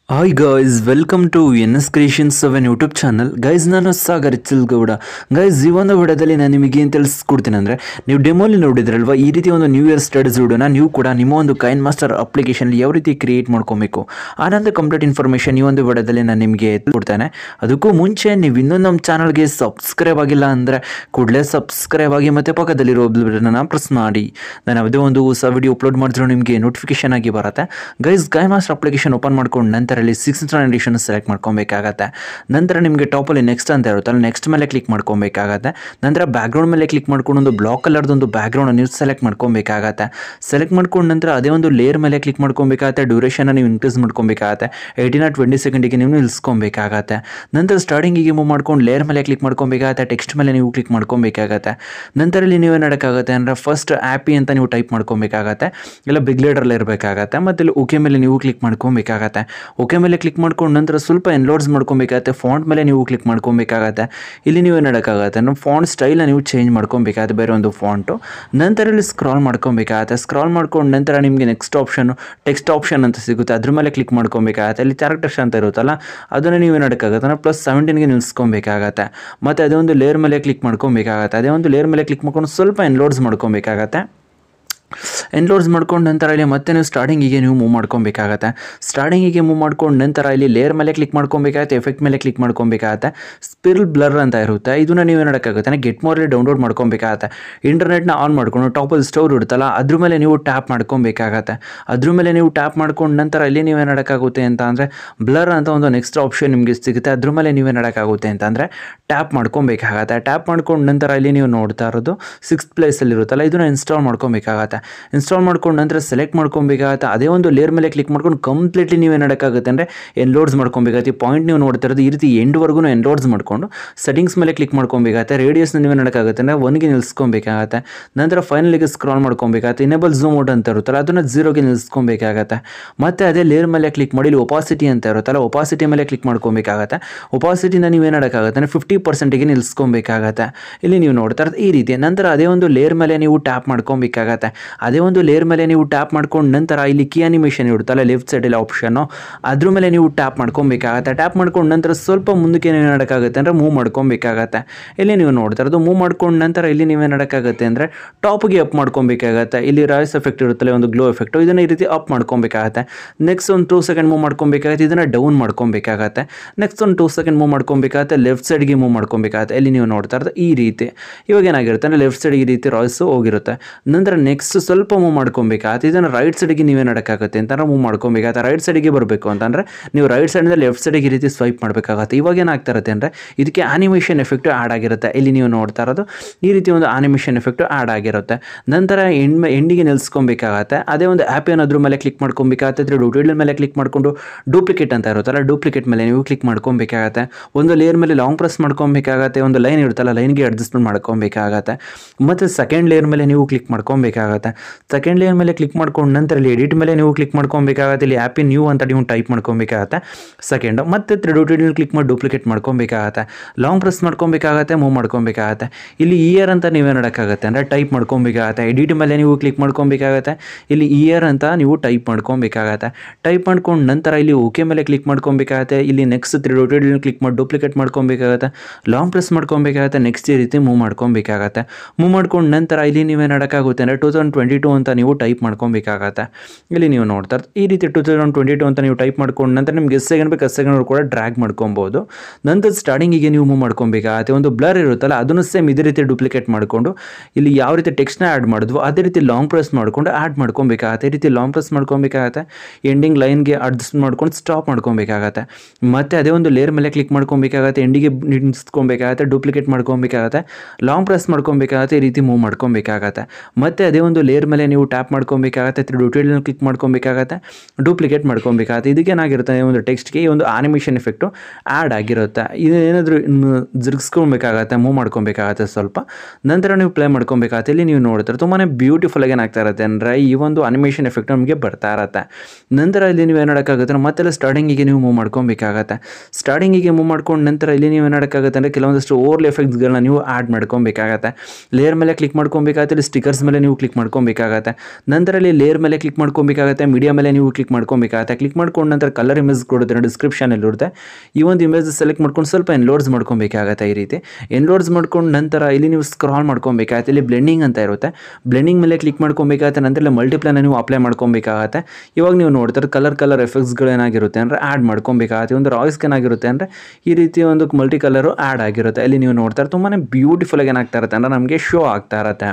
Hi guys welcome to N S creations seven YouTube channel guys ನಾನು Sagar Gowda guys ಈ ಒಂದು ವಿಡಿಯೋದಲ್ಲಿ ನಾನು ನಿಮಗೆ ಏನು ತಿಳಿಸ್ಕೊಡ್ತೀನಿ ಅಂದರೆ ನೀವು ಡೆಮೋಲಿ ನೋಡಿದ್ರಲ್ವಾ ಈ ರೀತಿ ಒಂದು ನ್ಯೂ ಇಯರ್ ಸ್ಟಡೀಸ್ ವಿಡಿಯೋನ ನೀವು ಕೂಡ ನಿಮ್ಮ ಒಂದು ಕೈನ್ ಮಾಸ್ಟರ್ ಅಪ್ಲಿಕೇಶನ್ ಯಾವ ರೀತಿ ಕ್ರಿಯೇಟ್ ಮಾಡ್ಕೊಬೇಕು ಆನಂತರ ಕಂಪ್ಲೀಟ್ ಇನ್ಫಾರ್ಮೇಷನ್ ಈ ಒಂದು ವಿಡಿಯೋದಲ್ಲಿ ನಾನು ನಿಮಗೆ ಕೊಡ್ತೇನೆ ಅದಕ್ಕೂ ಮುಂಚೆ ನೀವು ಇನ್ನೂ ನಮ್ಮ ಚಾನಲ್ಗೆ ಸಬ್ಸ್ಕ್ರೈಬ್ ಆಗಿಲ್ಲ ಅಂದರೆ ಕೂಡಲೇ ಸಬ್ಸ್ಕ್ರೈಬ್ ಆಗಿ ಮತ್ತು ಪಕ್ಕದಲ್ಲಿರೋ ಬಟನ್ನ ಪ್ರೆಸ್ ಮಾಡಿ ನಾನು ಯಾವುದೇ ಒಂದು ಹೊಸ ವಿಡಿಯೋ ಅಪ್ಲೋಡ್ ಮಾಡಿದ್ರು ನಿಮಗೆ ನೋಟಿಫಿಕೇಶನ್ ಆಗಿ ಬರುತ್ತೆ guys guy master application open ಮಾಡ್ಕೊಂಡು ನಂತರ ಇಲ್ಲಿ ಸಿಕ್ಸ್ ಎಡಿಷನ್ ಸೆಲೆಕ್ಟ್ ಮಾಡ್ಕೊಬೇಕಾಗತ್ತೆ ನಂತರ ನಿಮಗೆ ಟಾಪಲ್ಲಿ ನೆಕ್ಸ್ಟ್ ಅಂತ ಇರುತ್ತಲ್ಲ ನೆಕ್ಸ್ಟ್ ಮೇಲೆ ಕ್ಲಿಕ್ ಮಾಡ್ಕೊಬೇಕಾಗತ್ತೆ ನಂತರ ಬ್ಯಾಕ್ಗ್ರೌಂಡ್ ಮೇಲೆ ಕ್ಲಿಕ್ ಮಾಡ್ಕೊಂಡು ಒಂದು ಬ್ಲಾಕ್ ಕಲರ್ದು ಒಂದು ಬ್ಯಾಕ್ಗ್ರೌಂಡ್ ನೀವು ಸೆಲೆಕ್ಟ್ ಮಾಡ್ಕೊಬೇಕಾಗತ್ತೆ ಸೆಲೆಕ್ಟ್ ಮಾಡ್ಕೊಂಡು ನಂತರ ಅದೇ ಒಂದು ಲೇಯರ್ ಮೇಲೆ ಕ್ಲಿಕ್ ಮಾಡ್ಕೊಬೇಕಾಗತ್ತೆ ಡ್ಯೂರೇಷನ್ ನೀವು ಇನ್ಕ್ರೀಸ್ ಮಾಡ್ಕೊಬೇಕಾಗತ್ತೆ ಏಯ್ಟೀನ್ ಟ್ವೆಂಟಿ ಸೆಕೆಂಡಿಗೆ ನೀವು ನಿಲ್ಲಿಸ್ಕೊಬೇಕಾಗತ್ತೆ ನಂತರ ಸ್ಟಾರ್ಟಿಂಗಿಗೆ ಮೂವ್ ಮಾಡ್ಕೊಂಡು ಲೇಯರ್ ಮೇಲೆ ಕ್ಲಿಕ್ ಮಾಡ್ಕೊಬೇಕಾಗತ್ತೆ ಟೆಕ್ಸ್ಟ್ ಮೇಲೆ ನೀವು ಕ್ಲಿಕ್ ಮಾಡ್ಕೊಬೇಕಾಗತ್ತೆ ನಂತರ ಇಲ್ಲಿ ನೀವು ಮಾಡೋಕ್ಕಾಗತ್ತೆ ಅಂದರೆ ಫಸ್ಟ್ ಆ್ಯಪಿ ಅಂತ ನೀವು ಟೈಪ್ ಮಾಡ್ಕೊಬೇಕಾಗತ್ತೆ ಇಲ್ಲ ಬಿಗ್ ಲೀಡರಲ್ಲಿ ಇರಬೇಕಾಗತ್ತೆ ಮತ್ತು ಇಲ್ಲಿ ಓಕೆ ಮೇಲೆ ನೀವು ಕ್ಲಿಕ್ ಮಾಡ್ಕೊಬೇಕಾಗತ್ತೆ ಓಕೆ ಮೇಲೆ ಕ್ಲಿಕ್ ಮಾಡ್ಕೊಂಡು ನಂತರ ಸ್ವಲ್ಪ ಎನ್ಲೋಡ್ಸ್ ಮಾಡ್ಕೊಬೇಕಾಗತ್ತೆ ಫಾಂಟ್ ಮೇಲೆ ನೀವು ಕ್ಲಿಕ್ ಮಾಡ್ಕೊಬೇಕಾಗತ್ತೆ ಇಲ್ಲಿ ನೀವು ಏನು ಮಾಡೋಕ್ಕಾಗತ್ತೆ ನಾವು ಫಾಂಟ್ ಸ್ಟೈಲ್ನ ನೀವು ಚೇಂಜ್ ಮಾಡ್ಕೊಬೇಕಾಗತ್ತೆ ಬೇರೆ ಒಂದು ಫಾಂಟು ನಂತರ ಇಲ್ಲಿ ಸ್ಕ್ರಾಲ್ ಮಾಡ್ಕೊಬೇಕಾಗತ್ತೆ ಸ್ಕ್ರಾಲ್ ಮಾಡ್ಕೊಂಡು ನಂತರ ನಿಮಗೆ ನೆಕ್ಸ್ಟ್ ಆಪ್ಷನು ಟೆಕ್ಸ್ಟ್ ಆಪ್ಷನ್ ಅಂತ ಸಿಗುತ್ತೆ ಅದ್ರ ಮೇಲೆ ಕ್ಲಿಕ್ ಮಾಡ್ಕೊಬೇಕಾಗತ್ತೆ ಇಲ್ಲಿ ಕ್ಯಾರೆಕ್ಟರ್ಸ್ ಅಂತ ಇರುತ್ತಲ್ಲ ಅದನ್ನು ನೀವು ಏನು ಮಾಡೋಕ್ಕಾಗತ್ತೆ ಅಂದರೆ ಪ್ಲಸ್ ಸೆವೆಂಟೀನ್ಗೆ ನಿಲ್ಸ್ಕೊಬೇಕಾಗತ್ತೆ ಮತ್ತು ಅದೇ ಒಂದು ಲೇಯರ್ ಮೇಲೆ ಕ್ಲಿಕ್ ಮಾಡ್ಕೊಬೇಕಾಗತ್ತೆ ಅದೇ ಒಂದು ಲೇಯರ್ ಮೇಲೆ ಕ್ಲಿಕ್ ಮಾಡ್ಕೊಂಡು ಸ್ವಲ್ಪ ಎನ್ಲೋಡ್ಸ್ ಮಾಡ್ಕೊಬೇಕಾಗತ್ತೆ ಎನ್ಲೋಡ್ಸ್ ಮಾಡ್ಕೊಂಡು ನಂತರ ಇಲ್ಲಿ ಮತ್ತೆ ನೀವು ಸ್ಟಾರ್ಟಿಂಗಿಗೆ ನೀವು ಮೂವ್ ಮಾಡ್ಕೊಬೇಕಾಗತ್ತೆ ಸ್ಟಾರ್ಟಿಂಗಿಗೆ ಮೂವ್ ಮಾಡ್ಕೊಂಡು ನಂತರ ಇಲ್ಲಿ ಲೇಯರ್ ಮೇಲೆ ಕ್ಲಿಕ್ ಮಾಡ್ಕೊಬೇಕಾಗತ್ತೆ ಎಫೆಕ್ಟ್ ಮೇಲೆ ಕ್ಲಿಕ್ ಮಾಡ್ಕೊಬೇಕಾಗತ್ತೆ ಸ್ಪಿಲ್ ಬ್ಲರ್ ಅಂತ ಇರುತ್ತೆ ಇದನ್ನ ನೀವು ಏನಾಡೋಕ್ಕಾಗುತ್ತೆ ಗೆಟ್ ಮೋರಲ್ಲಿ ಡೌನ್ಲೋಡ್ ಮಾಡ್ಕೊಬೇಕಾಗತ್ತೆ ಇಂಟರ್ನೆಟ್ನ ಆನ್ ಮಾಡ್ಕೊಂಡು ಟಾಪಲ್ಲಿ ಸ್ಟೋರ್ ಇರುತ್ತಲ್ಲ ಅದ್ರ ಮೇಲೆ ನೀವು ಟ್ಯಾಪ್ ಮಾಡ್ಕೊಬೇಕಾಗತ್ತೆ ಅದ್ರ ಮೇಲೆ ನೀವು ಟ್ಯಾಪ್ ಮಾಡ್ಕೊಂಡು ನಂತರ ಇಲ್ಲಿ ನೀವು ಏನಾಡೋಕ್ಕಾಗುತ್ತೆ ಅಂತ ಅಂದರೆ ಬ್ಲರ್ ಅಂತ ಒಂದು ನೆಕ್ಸ್ಟ್ ಆಪ್ಷನ್ ನಿಮಗೆ ಸಿಗುತ್ತೆ ಅದ್ರ ಮೇಲೆ ನೀವು ಏನಾಡೋಕ್ಕಾಗುತ್ತೆ ಅಂತ ಅಂದರೆ ಟ್ಯಾಪ್ ಮಾಡ್ಕೊಬೇಕಾಗತ್ತೆ ಟ್ಯಾಪ್ ಮಾಡ್ಕೊಂಡು ನಂತರ ಇಲ್ಲಿ ನೀವು ನೋಡ್ತಾ ಇರೋದು ಸಿಕ್ಸ್ತ್ ಪ್ಲೇಸಲ್ಲಿ ಇರುತ್ತಲ್ಲ ಇದನ್ನ ಇನ್ಸ್ಟಾಲ್ ಮಾಡ್ಕೊಬೇಕಾಗತ್ತೆ ಇನ್ಸ್ಟಾಲ್ ಮಾಡ್ಕೊಂಡು ನಂತರ ಸೆಲೆಕ್ಟ್ ಮಾಡ್ಕೊಬೇಕಾಗತ್ತೆ ಅದೇ ಒಂದು ಲೇಯರ್ ಮೇಲೆ ಕ್ಲಿಕ್ ಮಾಡ್ಕೊಂಡು ಕಂಪ್ಲೀಟ್ಲಿ ನೀವು ಏನಾಡೋಕ್ಕಾಗುತ್ತೆ ಅಂದರೆ ಎನ್ಲೋಡ್ಸ್ ಮಾಡ್ಕೊಬೇಕಾಗತ್ತೆ ಪಾಯಿಂಟ್ ನೀವು ನೋಡ್ತಾ ಇರೋದು ಈ ರೀತಿ ಎಂಡ್ವರೆಗೂ ಎನ್ಲೋಡ್ಸ್ ಮಾಡ್ಕೊಂಡು ಸೆಟ್ಟಿಂಗ್ಸ್ ಮೇಲೆ ಕ್ಲಿಕ್ ಮಾಡ್ಕೊಬೇಕಾಗತ್ತೆ ರೇಡಿಯಸ್ನ ನೀವು ಏನಾಡೋಕ್ಕಾಗುತ್ತೆ ಅಂದರೆ ಒನ್ಗೆ ನಿಲ್ಸ್ಕೊಬೇಕಾಗತ್ತೆ ನಂತರ ಫೈನಲಿಗೆ ಸ್ಕ್ರಾಲ್ ಮಾಡ್ಕೊಬೇಕಾಗತ್ತೆ ಇನೇಬಲ್ ಝೂಮ್ ಔಟ್ ಅಂತ ಇರುತ್ತಲ್ಲ ಅದನ್ನು ಝೀರೋಗೆ ನಿಲ್ಸ್ಕೊಬೇಕಾಗತ್ತೆ ಮತ್ತು ಅದೇ ಲೇಯರ್ ಮೇಲೆ ಕ್ಲಿಕ್ ಮಾಡಿ ಇಲ್ಲಿ ಒಪಾಸಿಟಿ ಅಂತ ಇರುತ್ತಲ್ಲ ಒಪಾಸಿಟಿ ಮೇಲೆ ಕ್ಲಿಕ್ ಮಾಡ್ಕೊಬೇಕಾಗತ್ತೆ ಒಪಾಸಿಟಿನ ನೀವು ಏನಾಡೋಕ್ಕಾಗುತ್ತೆ ಅಂದರೆ ಫಿಫ್ಟಿ ಪರ್ಸೆಂಟಿಗೆ ನಿಲ್ಸ್ಕೊಬೇಕಾಗತ್ತೆ ಇಲ್ಲಿ ನೀವು ನೋಡ್ತಾ ಇರೋದು ಈ ರೀತಿ ನಂತರ ಅದೇ ಒಂದು ಲೇಯರ್ ಮೇಲೆ ನೀವು ಟ್ಯಾಪ್ ಮಾಡ್ಕೊಬೇಕಾಗತ್ತೆ ಅದೇ ಒಂದು ಲೇಯರ್ ಮೇಲೆ ನೀವು ಟ್ಯಾಪ್ ಮಾಡ್ಕೊಂಡು ನಂತರ ಇಲ್ಲಿ ಕೀ ಅನಿಮೇಷನ್ ಇರುತ್ತಲ್ಲ ಲೆಫ್ಟ್ ಸೈಡಲ್ಲಿ ಆಪ್ಷನ್ನು ಅದ್ರ ಮೇಲೆ ನೀವು ಟ್ಯಾಪ್ ಮಾಡ್ಕೊಬೇಕಾಗತ್ತೆ ಟ್ಯಾಪ್ ಮಾಡ್ಕೊಂಡು ನಂತರ ಸ್ವಲ್ಪ ಮುಂದಕ್ಕೆ ಏನು ಮಾಡೋಕ್ಕಾಗುತ್ತೆ ಅಂದರೆ ಮೂವ್ ಮಾಡ್ಕೊಬೇಕಾಗತ್ತೆ ಇಲ್ಲಿ ನೀವು ನೋಡ್ತಾ ಇರೋದು ಮೂವ್ ಮಾಡ್ಕೊಂಡು ನಂತರ ಇಲ್ಲಿ ನೀವೇನು ಮಾಡೋಕ್ಕಾಗುತ್ತೆ ಅಂದರೆ ಟಾಪ್ಗೆ ಅಪ್ ಮಾಡ್ಕೊಬೇಕಾಗತ್ತೆ ಇಲ್ಲಿ ರಾಯ್ಸ್ ಎಫೆಕ್ಟ್ ಇರುತ್ತಲ್ಲ ಒಂದು ಗ್ಲೋ ಎಫೆಕ್ಟು ಇದನ್ನು ಈ ರೀತಿ ಅಪ್ ಮಾಡ್ಕೊಬೇಕಾಗತ್ತೆ ನೆಕ್ಸ್ಟ್ ಒಂದು ಟೂ ಸೆಕೆಂಡ್ ಮೂವ್ ಮಾಡ್ಕೊಬೇಕಾಗತ್ತೆ ಇದನ್ನು ಡೌನ್ ಮಾಡ್ಕೊಬೇಕಾಗತ್ತೆ ನೆಕ್ಸ್ಟ್ ಒಂದು ಟೂ ಸೆಕೆಂಡ್ ಮೂವ್ ಮಾಡ್ಕೊಬೇಕಾಗತ್ತೆ ಲೆಫ್ಟ್ ಸೈಡ್ಗೆ ಮೂವ್ ಮಾಡ್ಕೊಬೇಕಾಗತ್ತೆ ಇಲ್ಲಿ ನೀವು ನೋಡ್ತಾ ಇರೋದು ಈ ರೀತಿ ಇವಾಗ ಏನಾಗಿರುತ್ತೆ ಅಂದರೆ ಲೆಫ್ಟ್ ಸೈಡ್ ಈ ರೀತಿ ರಾಯ್ಸ್ ಹೋಗಿರುತ್ತೆ ನಂತರ ನೆಕ್ಸ್ಟ್ ಸ್ವಲ್ಪ ಮೂವ್ ಮಾಡ್ಕೊಬೇಕಾಗತ್ತೆ ಇದನ್ನು ರೈಟ್ ಸೈಡ್ಗೆ ನೀವೇ ನಡಕ್ಕಾಗುತ್ತೆ ಅಂತಂದ್ರೆ ಮೂವ್ ಮಾಡ್ಕೊಬೇಕಾಗತ್ತೆ ರೈಟ್ ಸೈಡ್ಗೆ ಬರಬೇಕು ಅಂತಂದರೆ ನೀವು ರೈಟ್ ಸೈಡಿಂದ ಲೆಫ್ಟ್ ಸೈಡಿಗೆ ಈ ರೀತಿ ಸ್ವೈಪ್ ಮಾಡಬೇಕಾಗತ್ತೆ ಇವಾಗ ಏನಾಗ್ತಾ ಇರುತ್ತೆ ಅಂದರೆ ಇದಕ್ಕೆ ಆನಿಮೇಷನ್ ಎಫೆಕ್ಟು ಆ್ಯಡ್ ಆಗಿರುತ್ತೆ ಇಲ್ಲಿ ನೀವು ನೋಡ್ತಾ ಇರೋದು ಈ ರೀತಿ ಒಂದು ಆನಿಮೇಷನ್ ಎಫೆಕ್ಟು ಆ್ಯಡ್ ಆಗಿರುತ್ತೆ ನಂತರ ಎಂಡ್ ಎಂಡಿಗೆ ನಿಲ್ಸ್ಕೊಬೇಕಾಗತ್ತೆ ಅದೇ ಒಂದು ಆ್ಯಪ್ ಏನಾದ್ರ ಮೇಲೆ ಕ್ಲಿಕ್ ಮಾಡ್ಕೊಬೇಕಾಗತ್ತೆ ಇದ್ರೆ ಡೂಟೇಲ್ ಮೇಲೆ ಕ್ಲಿಕ್ ಮಾಡಿಕೊಂಡು ಡೂಪ್ಲಿಕೇಟ್ ಅಂತ ಇರುತ್ತಲ್ಲ ಡೂಪ್ಲಿಕೇಟ್ ಮೇಲೆ ನೀವು ಕ್ಲಿಕ್ ಮಾಡ್ಕೊಬೇಕಾಗತ್ತೆ ಒಂದು ಲೇಯರ್ ಮೇಲೆ ಲಾಂಗ್ ಪ್ರೆಸ್ ಮಾಡ್ಕೊಬೇಕಾಗತ್ತೆ ಒಂದು ಲೈನ್ ಇರುತ್ತಲ್ಲ ಲೈನ್ಗೆ ಅಡ್ಜಸ್ಟ್ಮೆಂಟ್ ಮಾಡ್ಕೊಬೇಕಾಗತ್ತೆ ಮತ್ತು ಸೆಕೆಂಡ್ ಲೇಯರ್ ಮೇಲೆ ನೀವು ಕ್ಲಿಕ್ ಮಾಡ್ಕೊಬೇಕಾಗತ್ತೆ ಸೆಕೆಂಡ್ ಲೇಯರ್ ಮೇಲೆ ಕ್ಲಿಕ್ ಮಾಡ್ಕೊಂಡು ನಂತರ ಇಲ್ಲಿ ಎಡಿಟ್ ಮೇಲೆ ನೀವು ಕ್ಲಿಕ್ ಮಾಡ್ಕೊಬೇಕಾಗತ್ತೆ ಇಲ್ಲಿ ಆ್ಯಪಿ ನ್ಯೂ ಅಂತ ನೀವು ಟೈಪ್ ಮಾಡ್ಕೊಬೇಕಾಗತ್ತೆ ಸೆಕೆಂಡ್ ಮತ್ತೆ ತ್ರಿಡೋಟೆಡ್ ಕ್ಲಿಕ್ ಮಾಡಿ ಡೂಪ್ಲಿಕೇಟ್ ಮಾಡ್ಕೊಬೇಕಾಗತ್ತೆ ಲಾಂಗ್ ಪ್ರೆಸ್ ಮಾಡ್ಕೊಬೇಕಾಗತ್ತೆ ಮೂವ್ ಮಾಡ್ಕೊಬೇಕಾಗತ್ತೆ ಇಲ್ಲಿ ಇಯರ್ ಅಂತ ನೀವೇ ನೋಡೋಕ್ಕಾಗತ್ತೆ ಅಂದರೆ ಟೈಪ್ ಮಾಡ್ಕೊಬೇಕಾಗತ್ತೆ ಎಡಿಟ್ ಮೇಲೆ ನೀವು ಕ್ಲಿಕ್ ಮಾಡ್ಕೊಬೇಕಾಗತ್ತೆ ಇಲ್ಲಿ ಇಯರ್ ಅಂತ ನೀವು ಟೈಪ್ ಮಾಡ್ಕೊಬೇಕಾಗತ್ತೆ ಟೈಪ್ ಮಾಡ್ಕೊಂಡು ನಂತರ ಇಲ್ಲಿ ಓಕೆ ಮೇಲೆ ಕ್ಲಿಕ್ ಮಾಡ್ಕೊಬೇಕಾಗತ್ತೆ ಇಲ್ಲಿ ನೆಕ್ಸ್ಟ್ ತ್ರಿಡೋಟೆಡ್ ಕ್ಲಿಕ್ ಮಾಡಿ ಡೂಪ್ಲಿಕೇಟ್ ಮಾಡ್ಕೊಬೇಕಾಗತ್ತೆ ಲಾಂಗ್ ಪ್ರೆಸ್ ಮಾಡ್ಕೊಬೇಕಾಗತ್ತೆ ನೆಕ್ಸ್ಟ್ ಈ ರೀತಿ ಮೂವ್ ಮಾಡ್ಕೊಬೇಕಾಗತ್ತೆ ಮೂವ್ ಮಾಡ್ಕೊಂಡು ನಂತರ ಇಲ್ಲಿ ನೀವೇ ನೋಡೋಕ್ಕಾಗುತ್ತೆ ಅಂದರೆ ಟೂ ತೌಸಂಡ್ ಟ್ವೆಂಟಿ ಟು ಅಂತ ನೀವು ಟೈಪ್ ಮಾಡ್ಕೊಬೇಕಾಗತ್ತೆ ಇಲ್ಲಿ ನೀವು ನೋಡ್ತಾ ಇರ್ತೀರ. ಈ ರೀತಿ ಟೂ ತೌಸಂಡ್ ಟ್ವೆಂಟಿ ಟು ಅಂತ ನೀವು ಟೈಪ್ ಮಾಡ್ಕೊಂಡು ನಂತರ ನಿಮ್ಗೆ ಎಷ್ಟು ಸೆಕೆಂಡ್ ಬೇಕು ಎಷ್ಟು ಸೆಕೆಂಡ್ ಕೂಡ ಡ್ರ್ಯಾಗ್ ಮಾಡ್ಕೊಬೋದು ನಂತರ ಸ್ಟಾರ್ಟಿಂಗಿಗೆ ನೀವು ಮೂವ್ ಮಾಡ್ಕೊಬೇಕಾಗತ್ತೆ ಒಂದು ಬ್ಲರ್ ಇರುತ್ತಲ್ಲ ಅದನ್ನು ಸೇಮ್ ಇದೇ ರೀತಿ ಡೂಪ್ಲಿಕೇಟ್ ಮಾಡಿಕೊಂಡು ಇಲ್ಲಿ ಯಾವ ರೀತಿ ಟೆಕ್ಸ್ಟ್ನ ಆ್ಯಡ್ ಮಾಡಿದ್ವು ಅದೇ ರೀತಿ ಲಾಂಗ್ ಪ್ರೆಸ್ ಮಾಡಿಕೊಂಡು ಆ್ಯಡ್ ಮಾಡ್ಕೊಬೇಕಾಗತ್ತೆ ಈ ರೀತಿ ಲಾಂಗ್ ಪ್ರೆಸ್ ಮಾಡ್ಕೊಬೇಕಾಗತ್ತೆ ಎಂಡಿಂಗ್ ಲೈನ್ಗೆ ಅಡ್ಜಸ್ಟ್ ಮಾಡ್ಕೊಂಡು ಸ್ಟಾಪ್ ಮಾಡ್ಕೊಬೇಕಾಗತ್ತೆ ಮತ್ತು ಅದೇ ಒಂದು ಲೇಯರ್ ಮೇಲೆ ಕ್ಲಿಕ್ ಮಾಡ್ಕೊಬೇಕಾಗತ್ತೆ ಎಂಡಿಗೆ ನಿಲ್ಸ್ಕೊಬೇಕಾಗತ್ತೆ ಡೂಪ್ಲಿಕೇಟ್ ಮಾಡ್ಕೊಬೇಕಾಗತ್ತೆ ಲಾಂಗ್ ಪ್ರೆಸ್ ಮಾಡ್ಕೊಬೇಕಾಗತ್ತೆ ಈ ರೀತಿ ಮೂವ್ ಮಾಡ್ಕೊಬೇಕಾಗತ್ತೆ ಮತ್ತು ಅದೇ ಒಂದು ಲೇಯರ್ ಮೇಲೆ ನೀವು ಟ್ಯಾಪ್ ಮಾಡ್ಕೊಬೇಕಾಗತ್ತೆ ಡೂಟೇಲ್ ಕ್ಲಿಕ್ ಮಾಡ್ಕೊಬೇಕಾಗತ್ತೆ ಡೂಪ್ಲಿಕೇಟ್ ಮಾಡ್ಕೊಬೇಕಾಗತ್ತೆ ಇದಕ್ಕೆ ಏನಾಗಿರುತ್ತೆ ಒಂದು ಟೆಕ್ಸ್ಟ್ಗೆ ಈ ಒಂದು ಆನಿಮೇಷನ್ ಎಫೆಕ್ಟು ಆ್ಯಡ್ ಆಗಿರುತ್ತೆ ಇದು ಏನಾದರೂ ಜರುಗಿಸ್ಕೊಬೇಕಾಗತ್ತೆ ಮೂವ್ ಮಾಡ್ಕೊಬೇಕಾಗತ್ತೆ ಸ್ವಲ್ಪ ನಂತರ ನೀವು ಪ್ಲೇ ಮಾಡ್ಕೊಬೇಕಾಗತ್ತೆ ಇಲ್ಲಿ ನೀವು ನೋಡ್ತಾರೆ ತುಂಬಾ ಬ್ಯೂಟಿಫುಲ್ಲಾಗಿ ಏನಾಗ್ತಾ ಇರುತ್ತೆ ಅಂದರೆ ಈ ಒಂದು ಅನಿಮೇಷನ್ ಎಫೆಕ್ಟ್ ನಮಗೆ ಬರ್ತಾ ಇರತ್ತೆ ನಂತರ ಇಲ್ಲಿ ನೀವು ಏನು ಮಾಡೋಕ್ಕಾಗುತ್ತೆ ಮತ್ತೆಲ್ಲ ಸ್ಟಾರ್ಟಿಂಗಿಗೆ ನೀವು ಮೂವ್ ಮಾಡ್ಕೊಬೇಕಾಗತ್ತೆ ಸ್ಟಾರ್ಟಿಂಗಿಗೆ ಮೂವ್ ಮಾಡ್ಕೊಂಡು ನಂತರ ಇಲ್ಲಿ ನೀವು ಏನು ಮಾಡೋಕ್ಕಾಗುತ್ತೆ ಅಂದರೆ ಕೆಲವೊಂದಷ್ಟು ಓವರ್ಲ್ ಎಫೆಕ್ಟ್ಸ್ಗಳನ್ನ ನೀವು ಆ್ಯಡ್ ಮಾಡ್ಕೊಬೇಕಾಗತ್ತೆ ಲೇಯರ್ ಮೇಲೆ ಕ್ಲಿಕ್ ಮಾಡ್ಕೊಬೇಕಾಗತ್ತೆ ಇಲ್ಲಿ ಸ್ಟಿಕರ್ಸ್ ಮೇಲೆ ನೀವು ಕ್ಲಿಕ್ ಮಾಡ್ಕೊಬೇಕಾಗತ್ತೆ ಮಾಡ್ಕೊಬೇಕಾಗತ್ತೆ ನಂತರ ಇಲ್ಲಿ ಲೇಯರ್ ಮೇಲೆ ಕ್ಲಿಕ್ ಮಾಡ್ಕೊಬೇಕಾಗತ್ತೆ ಮೀಡಿಯಾ ಮೇಲೆ ನೀವು ಕ್ಲಿಕ್ ಮಾಡ್ಕೊಬೇಕಾಗತ್ತೆ ಕ್ಲಿಕ್ ಮಾಡ್ಕೊಂಡು ನಂತರ ಕಲರ್ ಇಮೇಜ್ ಕೊಡೋದ್ರೆ ಡಿಸ್ಕ್ರಿಪ್ಷನಲ್ಲಿ ಇರುತ್ತೆ ಈ ಒಂದು ಇಮೇಜ್ ಸೆಲೆಕ್ಟ್ ಮಾಡ್ಕೊಂಡು ಸ್ವಲ್ಪ ಎನ್ಲೋಡ್ಸ್ ಮಾಡ್ಕೊಬೇಕಾಗತ್ತೆ ಈ ರೀತಿ ಎನ್ಲೋಡ್ಸ್ ಮಾಡ್ಕೊಂಡು ನಂತರ ಇಲ್ಲಿ ನೀವು ಸ್ಕ್ರಾಲ್ ಮಾಡ್ಕೊಬೇಕಾಗತ್ತೆ ಇಲ್ಲಿ ಬ್ಲೆಂಡಿಂಗ್ ಅಂತ ಇರುತ್ತೆ ಬ್ಲೆಂಡಿಂಗ್ ಮೇಲೆ ಕ್ಲಿಕ್ ಮಾಡ್ಕೊಬೇಕಾಗತ್ತೆ ನಂತರ ಇಲ್ಲಿ ಮಲ್ಟಿಪ್ಲೈನ ನೀವು ಅಪ್ಲೈ ಮಾಡ್ಕೊಬೇಕಾಗತ್ತೆ ಇವಾಗ ನೀವು ನೋಡ್ತಾರೆ ಕಲರ್ ಕಲರ್ ಎಫೆಕ್ಟ್ಸ್ಗಳು ಏನಾಗಿರುತ್ತೆ ಅಂದರೆ ಆ್ಯಡ್ ಮಾಡ್ಕೊಬೇಕಾಗತ್ತೆ ಒಂದು ರಾಯ್ಸ್ ಏನಾಗಿರುತ್ತೆ ಅಂದರೆ ಈ ರೀತಿ ಒಂದು ಮಲ್ಟಿ ಕಲರು ಆ್ಯಡ್ ಆಗಿರುತ್ತೆ ಇಲ್ಲಿ ನೀವು ನೋಡ್ತಾರೆ ತುಂಬಾ ಬ್ಯೂಟಿಫುಲ್ಲಾಗಿ ಏನಾಗ್ತಾ ಇರುತ್ತೆ ಅಂದರೆ ನಮಗೆ ಶೋ ಆಗ್ತಾ ಇರುತ್ತೆ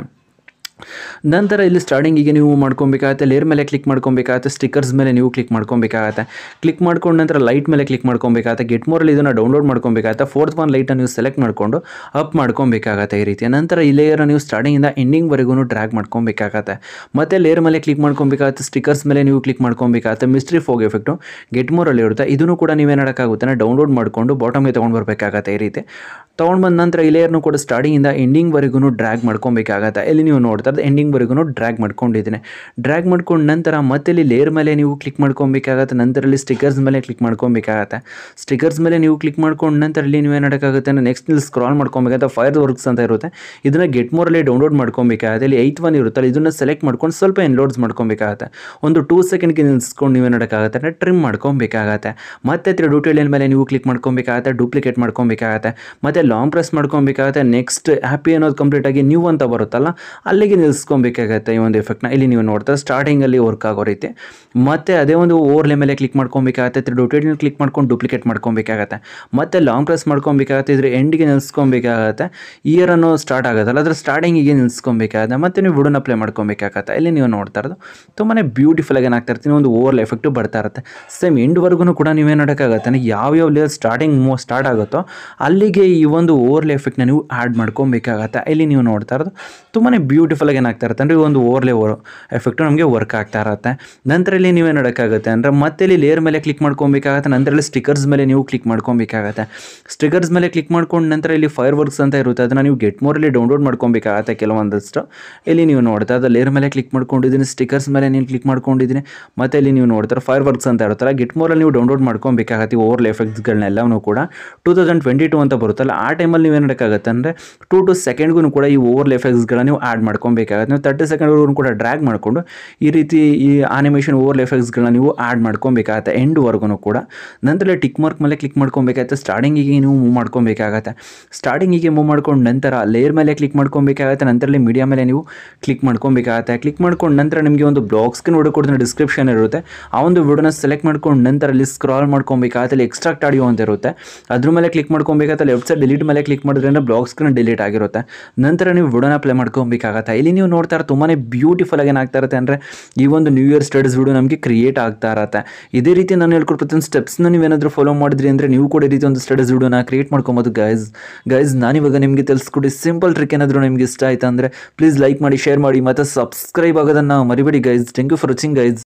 ನಂತರ ಇಲ್ಲಿ ಸ್ಟಾರ್ಟಿಂಗಿಗೆ ನೀವು ಮಾಡ್ಕೊಬೇಕಾಗತ್ತೆ ಲೇರ್ ಮೇಲೆ ಕ್ಲಿಕ್ ಮಾಡ್ಕೊಬೇಕಾಗತ್ತೆ ಸ್ಟಿಕ್ಕರ್ಸ್ ಮೇಲೆ ನೀವು ಕ್ಲಿಕ್ ಮಾಡ್ಕೊಬೇಕಾಗತ್ತೆ ಕ್ಲಿಕ್ ಮಾಡ್ಕೊಂಡು ನಂತರ ಲೈಟ್ ಮೇಲೆ ಕ್ಲಿಕ್ ಮಾಡ್ಕೊಬೇಕಾಗತ್ತೆ ಗೆಟ್ ಮೋರಲ್ಲಿ ಇದನ್ನು ಡೌನ್ಲೋಡ್ ಮಾಡ್ಕೊಬೇಕಾಗತ್ತೆ ಫೋರ್ತ್ ಒನ್ ಲೈಟನ್ನು ನೀವು ಸೆಲೆಕ್ಟ್ ಮಾಡಿಕೊಂಡು ಅಪ್ ಮಾಡ್ಕೊಬೇಕಾಗತ್ತೆ ಈ ರೀತಿ ನಂತರ ಈ ಲೇಯರ್ ನೀವು ಸ್ಟಾರ್ಟಿಂಗಿಂದ ಎಂಡಿಂಗ್ವರೆಗೂ ಡ್ರ್ಯಾಗ್ ಮಾಡ್ಕೊಬೇಕಾಗತ್ತೆ ಮತ್ತೆ ಲೇಯರ್ ಮೇಲೆ ಕ್ಲಿಕ್ ಮಾಡ್ಕೊಬೇಕಾಗತ್ತೆ ಸ್ಟಿಕ್ಕರ್ಸ್ ಮೇಲೆ ನೀವು ಕ್ಲಿಕ್ ಮಾಡ್ಕೊಬೇಕಾಗತ್ತೆ ಮಿಸ್ಟ್ರಿ ಫೋಗ್ ಎಫೆಕ್ಟು ಗೆಟ್ ಮೋರಲ್ಲಿ ಇರುತ್ತೆ ಇದನ್ನು ಕೂಡ ನೀವೇನು ಮಾಡೋಕ್ಕಾಗುತ್ತೆ ಡೌನ್ಲೋಡ್ ಮಾಡಿಕೊಂಡು ಬಾಟಮ್ಗೆ ತೊಗೊಂಡು ಬರಬೇಕಾಗತ್ತೆ ಈ ರೀತಿ ತೊಗೊಂಡು ಬಂದ ನಂತರ ಈ ಲೇಯರ್ನು ಕೂಡ ಸ್ಟಾರ್ಟಿಂಗಿಂದ ಎಂಡಿಂಗ್ವರೆಗೂ ಡ್ರ್ಯಾಗ್ ಮಾಡ್ಕೊಬೇಕಾಗತ್ತೆ ಇಲ್ಲಿ ನೀವು ನೋಡ್ತಾ ಇರೋದು ಎಂಡಿಂಗ್ವರೆಗೂ ಡ್ರ್ಯಾಗ್ ಮಾಡ್ಕೊಂಡಿದ್ದೀನಿ ಡ್ರ್ಯಾಗ್ ಮಾಡ್ಕೊಂಡು ನಂತರ ಮತ್ತೆ ಇಲ್ಲಿ ಲೇಯರ್ ಮೇಲೆ ನೀವು ಕ್ಲಿಕ್ ಮಾಡ್ಕೊಬೇಕಾಗತ್ತೆ ನಂತರ ಇಲ್ಲಿ ಸ್ಟಿಕ್ಕರ್ಸ್ ಮೇಲೆ ಕ್ಲಿಕ್ ಮಾಡ್ಕೊಬೇಕಾಗತ್ತೆ ಸ್ಟಿಕ್ಕರ್ಸ್ ಮೇಲೆ ನೀವು ಕ್ಲಿಕ್ ಮಾಡ್ಕೊಂಡು ನಂತರ ಇಲ್ಲಿ ನೀವು ಏನು ಮಾಡೋಕ್ಕಾಗುತ್ತೆ ನೆಕ್ಸ್ಟ್ ಇಲ್ಲಿ ಸ್ಕ್ರಾಲ್ ಮಾಡ್ಕೊಬೇಕಾಗತ್ತೆ ಫೈರ್ ವರ್ಕ್ಸ್ ಅಂತ ಇರುತ್ತೆ ಇದನ್ನು ಗೆಟ್ ಮೋರಲ್ಲಿ ಡೌನ್ಲೋಡ್ ಮಾಡ್ಕೊಬೇಕಾಗತ್ತೆ ಇಲ್ಲಿ ಏಯ್ಟ್ ಒನ್ ಇರುತ್ತಲ್ಲ ಇದನ್ನು ಸೆಲೆಕ್ಟ್ ಮಾಡ್ಕೊಂಡು ಸ್ವಲ್ಪ ಎನ್ಲೋಡ್ಸ್ ಮಾಡ್ಕೊಬೇಕಾಗತ್ತೆ ಒಂದು ಟೂ ಸೆಕೆಂಡ್ಗೆ ನಿಲ್ಸ್ಕೊಂಡು ನೀವು ಏನು ಮಾಡೋಕ್ಕಾಗತ್ತೆ ಅಂದರೆ ಟ್ರಿಮ್ ಮಾಡ್ಕೊಬೇಕಾಗತ್ತೆ ಮತ್ತೆ ತ್ರೀ ಡ್ಯೂಟೇಲಿಯನ್ ಮೇಲೆ ನೀವು ಕ್ಲಿಕ್ ಮಾಡ್ಕೊಬೇಕಾಗತ್ತೆ ಡೂಪ್ಲಿಕೇಟ್ ಮಾಡ್ಕೊಬೇಕಾಗತ್ತೆ ಮತ್ತೆ ಲಾಂಗ್ ಪ್ರೆಸ್ ಮಾಡ್ಕೊಬೇಕಾಗತ್ತೆ ನೆಕ್ಸ್ಟ್ ಹ್ಯಾಪಿ ಅನ್ನೋದು ಕಂಪ್ಲೀಟ್ ಆಗಿ ನ್ಯೂ ಅಂತ ಬರುತ್ತಲ್ಲ ಅಲ್ಲಿಗೆ ನಿಲ್ಸ್ಕೊಬೇಕಾಗತ್ತೆ ಈ ಒಂದು ಎಫೆಕ್ಟ್ನ ಇಲ್ಲಿ ನೀವು ನೋಡ್ತಾ ಸ್ಟಾರ್ಟಿಂಗಲ್ಲಿ ವರ್ಕ್ ಆಗೋ ರೀತಿ ಮತ್ತೆ ಅದೇ ಒಂದು ಓವರ್ಲೆ ಮೇಲೆ ಕ್ಲಿಕ್ ಮಾಡ್ಕೊಬೇಕಾಗತ್ತೆ ತ್ರೀ ಡೊಟೇಟ್ ಕ್ಲಿಕ್ ಮಾಡ್ಕೊಂಡು ಡೂಪ್ಲಿಕೇಟ್ ಮಾಡ್ಕೊಬೇಕಾಗತ್ತೆ ಮತ್ತೆ ಲಾಂಗ್ ಪ್ರೆಸ್ ಮಾಡ್ಕೊಬೇಕಾಗತ್ತೆ ಇದ್ರ ಎಂಡಿಗೆ ನಿಲ್ಸ್ಕೊಬೇಕಾಗತ್ತೆ ಇಯರ್ ಅನ್ನೋ ಸ್ಟಾರ್ಟ್ ಆಗುತ್ತಲ್ಲ ಅದ್ರ ಸ್ಟಾರ್ಟಿಂಗಿಗೆ ನಿಲ್ಸ್ಕೊಬೇಕಾಗತ್ತೆ ಮತ್ತೆ ನೀವು ವುಡನ್ ಅಪ್ಲೈ ಮಾಡ್ಕೊಬೇಕಾಗತ್ತೆ ಇಲ್ಲಿ ನೀವು ನೋಡ್ತಾ ಇರೋದು ತುಂಬಾ ಬ್ಯೂಟಿಫುಲ್ ಆಗಿ ಏನಾಗ್ತಾ ಇರ್ತೀನಿ ಒಂದು ಓವರ್ ಎಫೆಕ್ಟು ಬರ್ತಾ ಇರುತ್ತೆ ಸೇಮ್ ಎಂಡ್ವರೆಗೂ ಕೂಡ ನೀವೇನು ಮಾಡೋಕ್ಕಾಗತ್ತೆ ಯಾವ್ಯಾವ ಲೇಯರ್ ಸ್ಟಾರ್ಟಿಂಗ್ ಮೂ ಸ್ಟಾರ್ಟ್ ಆಗುತ್ತೋ ಅಲ್ಲಿಗೆ ಈ ಒಂದು ಓವರ್ಲೆ ಎಫೆಕ್ಟ್ನ ನೀವು ಆ್ಯಡ್ ಮಾಡ್ಕೊಬೇಕಾಗತ್ತೆ ಇಲ್ಲಿ ನೀವು ನೋಡ್ತಾ ಇರೋದು ತುಂಬಾ ಬ್ಯೂಟಿಫುಲ್ ಆಗಿ ಏನಾಗ್ತಾ ಇರುತ್ತೆ ಅಂದರೆ ಒಂದು ಓವರ್ಲೆ ಎಫೆಕ್ಟು ನಮಗೆ ವರ್ಕ್ ಆಗ್ತಾ ಇರುತ್ತೆ ನಂತರ ಇಲ್ಲಿ ನೀವೇನು ಮಾಡೋಕ್ಕಾಗುತ್ತೆ ಅಂದರೆ ಮತ್ತೆ ಇಲ್ಲಿ ಲೇಯರ್ ಮೇಲೆ ಕ್ಲಿಕ್ ಮಾಡ್ಕೊಬೇಕಾಗತ್ತೆ ನಂತರ ಇಲ್ಲಿ ಸ್ಟಿಕ್ಕರ್ಸ್ ಮೇಲೆ ನೀವು ಕ್ಲಿಕ್ ಮಾಡ್ಕೊಬೇಕಾಗತ್ತೆ ಸ್ಟಿಕ್ಕರ್ಸ್ ಮೇಲೆ ಕ್ಲಿಕ್ ಮಾಡ್ಕೊಂಡು ನಂತರ ಇಲ್ಲಿ ಫೈರ್ ವರ್ಕ್ಸ್ ಅಂತ ಇರುತ್ತೆ ಅದನ್ನು ನೀವು ಗೆಟ್ ಮೋರಲ್ಲಿ ಡೌನ್ಲೋಡ್ ಮಾಡ್ಕೊಬೇಕಾಗತ್ತೆ ಕೆಲವೊಂದಷ್ಟು ಇಲ್ಲಿ ನೀವು ನೋಡ್ತಾ ಅದು ಲೇಯರ್ ಮೇಲೆ ಕ್ಲಿಕ್ ಮಾಡ್ಕೊಂಡಿದ್ದೀನಿ ಸ್ಟಿಕ್ಕರ್ಸ್ ಮೇಲೆ ನೀವು ಕ್ಲಿಕ್ ಮಾಡ್ಕೊಂಡಿದ್ದೀನಿ ಮತ್ತೆ ಇಲ್ಲಿ ನೀವು ನೋಡ್ತಾರೆ ಫೈರ್ ವರ್ಕ್ಸ್ ಅಂತ ಇರುತ್ತಲ್ಲ ಗೆಟ್ ಮೋರಲ್ಲಿ ನೀವು ಡೌನ್ಲೋಡ್ ಮಾಡ್ಕೊಬೇಕಾಗತ್ತೆ ಓವರ್ ಎಫೆಕ್ಟ್ಸ್ಗಳನ್ನೆಲ್ಲವೂ ಕೂಡ ಟೂ ತೌಸಂಡ್ ಟ್ವೆಂಟಿ ಟು ಅಂತ ಬರುತ್ತಲ್ಲ ಆ ಟೈಮಲ್ಲಿ ನೀವು ಏನು ಮಾಡೋಕ್ಕಾಗತ್ತೆ ಅಂದರೆ ಟೂ ಟು ಸೆಕೆಂಡ್ಗೂ ಕೂಡ ಈ ಓವರ್ ಎಫೆಕ್ಟ್ಸ್ಗಳನ್ನ ನೀವು ಆ್ಯಡ್ ಮಾಡ್ಕೊಬೇಕಾಗತ್ತೆ ನೀವು ತರ್ಟಿ ಸೆಕೆಂಡ್ವರೆಗೂ ಕೂಡ ಡ್ರ್ಯಾಗ್ ಮಾಡಿಕೊಂಡು ಈ ರೀತಿ ಈ ಆನಿಮೇಷನ್ ಓವರ್ ಎಫೆಕ್ಟ್ಸ್ಗಳನ್ನ ನೀವು ಆ್ಯಡ್ ಮಾಡ್ಕೊಬೇಕಾಗತ್ತೆ ಎಂಡ್ವರೆಗೂ ಕೂಡ ನಂತರ ಟಿಕ್ ಮಾರ್ಕ್ ಮೇಲೆ ಕ್ಲಿಕ್ ಮಾಡ್ಕೊಬೇಕಾಗತ್ತೆ ಸ್ಟಾರ್ಟಿಂಗಿಗೆ ನೀವು ಮೂವ್ ಮಾಡ್ಕೊಬೇಕಾಗತ್ತೆ ಸ್ಟಾರ್ಟಿಂಗಿಗೆ ಮೂವ್ ಮಾಡ್ಕೊಂಡು ನಂತರ ಲೇಯರ್ ಮೇಲೆ ಕ್ಲಿಕ್ ಮಾಡ್ಕೊಬೇಕಾಗತ್ತೆ ನಂತರ ಮೀಡಿಯಾ ಮೇಲೆ ನೀವು ಕ್ಲಿಕ್ ಮಾಡ್ಕೊಬೇಕಾಗತ್ತೆ ಕ್ಲಿಕ್ ಮಾಡ್ಕೊಂಡು ನಂತರ ನಿಮಗೆ ಒಂದು ಬ್ಲಾಗ್ಸ್ಗೆ ನೋಡಿಕೊಡ್ತೀನಿ ಡಿಸ್ಕ್ರಿಪ್ಷನ್ ಇರುತ್ತೆ ಆ ಒಂದು ವಿಡಿಯೋನ ಸೆಲೆಕ್ಟ್ ಮಾಡ್ಕೊಂಡು ನಂತರ ಅಲ್ಲಿ ಸ್ಕ್ರಾಲ್ ಮಾಡ್ಕೊಬೇಕಾಗತ್ತೆ ಅಲ್ಲಿ ಎಕ್ಸ್ಟ್ರಾಕ್ಟ್ ಆಡಿಯೋ ಅಂತ ಇರುತ್ತೆ ಅದ್ರ ಮೇಲೆ ಕ್ಲಿಕ್ ಮಾಡ್ಕೊಬೇಕಾಗತ್ತೆ ಲೆಫ್ಟ್ ಸೈಡ್ ಡಿಲೀಟ್ ಮೇಲೆ ಕ್ಲಿಕ್ ಮಾಡಿದ್ರೆ ಬ್ಲಾಗ್ಸ್ಗೆ ಡಿಲೀಟ್ ಆಗಿರುತ್ತೆ ನಂತರ ನೀವು ವಿಡಿಯೋನ ಪ್ಲೇ ಮಾಡ್ಕೊಬೇಕಾಗತ್ತೆ ಇಲ್ಲಿ ನೀವು ನೋಡ್ತಾ ಇರೋ ತುಂಬಾ ಬ್ಯೂಟಿಫುಲ್ ಆಗಿ ಏನಾಗ್ತಾ ಇರುತ್ತೆ ಅಂದರೆ ಈ ಒಂದು ನ್ಯೂ ಇಯರ್ ಸ್ಟಡೀಸ್ ವಿಡಿಯೋ ನಮಗೆ ಕ್ರಿಯೇಟ್ ಆಗ್ತಾ ಇರತ್ತೆ ಇದೇ ರೀತಿ ನಾನು ಹೇಳ್ಕೊಡ್ತೀನಿ ಸ್ಟೆಪ್ಸ್ನ ನೀವೇನಾದರೂ ಫಾಲೋ ಮಾಡಿದ್ರಿ ಅಂದರೆ ನೀವು ಕೂಡ ಈ ರೀತಿ ಒಂದು ಸ್ಟಡೀಸ್ ವಿಡಿಯೋನ ಕ್ರಿಯೇಟ್ ಮಾಡ್ಕೊಬೋದು ಗೈಸ್ ಗೈಸ್ ನಾನಿವಾಗ ನಿಮಗೆ ತಿಳಿಸ್ಕೊಡಿ ಸಿಂಪಲ್ ಟ್ರಿಕ್ ಏನಾದರೂ ನಿಮಗೆ ಇಷ್ಟ ಆಯ್ತಾ ಅಂದರೆ ಪ್ಲೀಸ್ ಲೈಕ್ ಮಾಡಿ ಶೇರ್ ಮಾಡಿ ಮತ್ತು ಸಬ್ಸ್ಕ್ರೈಬ್ ಆಗೋದನ್ನು ಮರಿಬೇಡಿ guys thank you for watching guys